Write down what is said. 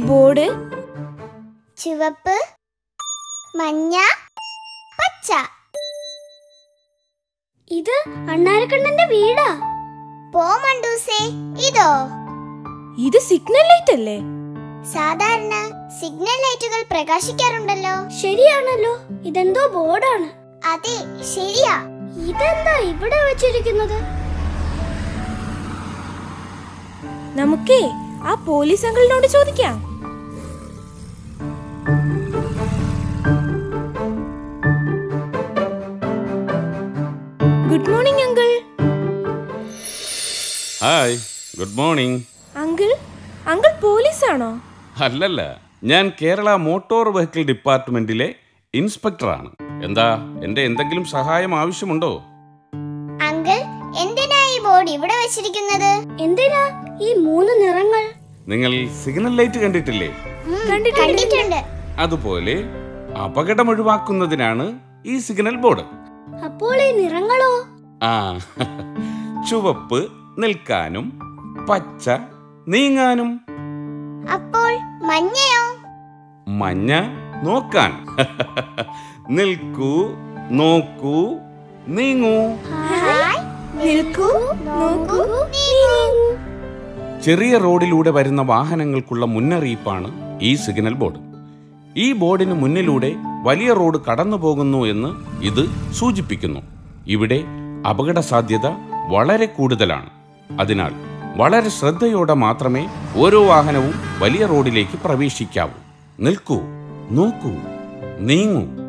Board ചുവപ്പ് മഞ്ഞ പച്ച ഇത് അണ്ണാരക്കണ്ണന്റെ വീടാ പോ മണ്ടൂസേ ഇതോ ഇത് സിഗ്നൽ ലൈറ്റ് അല്ലേ സാധാരണ സിഗ്നൽ ലൈറ്റുകൾ പ്രകാശിക്കാറുണ്ടല്ലോ ശരിയാണല്ലോ ഇതെന്തോ ബോർഡാണ് അതെ ശരിയാ ഇതെന്താ ഇവിടെ വെച്ചിരിക്കുന്നത് നമുക്കേ ആ പോലീസ് അങ്കിളിനോട് ചോദിക്കാം good morning uncle hi good morning uncle uncle പോലീസാണോ അല്ലല്ല ഞാൻ കേരള മോട്ടോർ വെഹിക്കിൾ ഡിപ്പാർട്ട്മെന്റിലെ ഇൻസ്പെക്ടറാണ് എന്താ എന്റെ എന്തെങ്കിലും സഹായം ആവശ്യമുണ്ടോ അങ്കിൾ എന്തിനാ ഈ ബോർഡ് ഇവിടെ വെച്ചിരിക്കുന്നത് എന്തിനാ ഈ മൂന്ന് നിറങ്ങൾ നിങ്ങൾ സിഗ്നൽ ലൈറ്റ് കണ്ടിട്ടില്ലേ ഉം, കണ്ടിട്ടുണ്ട്. കണ്ടിട്ടുണ്ട് അതുപോലെ അപകടം ഒഴിവാക്കുന്നതിനാണ് ഈ സിഗ്നൽ ബോർഡ് അപ്പോൾ ഈ നിറങ്ങളോ ആ ചുവപ്പ് നിൽക്കാനും പച്ച നീങ്ങാനും അപ്പോൾ മഞ്ഞയോ മഞ്ഞ നോക്കാൻ നിൽക്കൂ നോക്കൂ നീങ്ങൂ ഹായ് നിൽക്കൂ നോക്കൂ നീങ്ങൂ. ചെറിയ റോഡിലൂടെ വരുന്ന വാഹനങ്ങൾക്കുള്ള മുന്നറിയിപ്പാണ് ഈ സിഗ്നൽ ബോർഡ് ഈ ബോർഡിന് മുന്നിലൂടെ വലിയ റോഡ് കടന്നു പോകുന്നു എന്ന് ഇത് സൂചിപ്പിക്കുന്നു ഇവിടെ അപകട സാധ്യത വളരെ കൂടുതലാണ് അതിനാൽ വളരെ ശ്രദ്ധയോടെ മാത്രമേ ഓരോ വാഹനവും വലിയ റോഡിലേക്ക് പ്രവേശിക്കാവൂ നിൽക്കൂ നോക്കൂ നീങ്ങൂ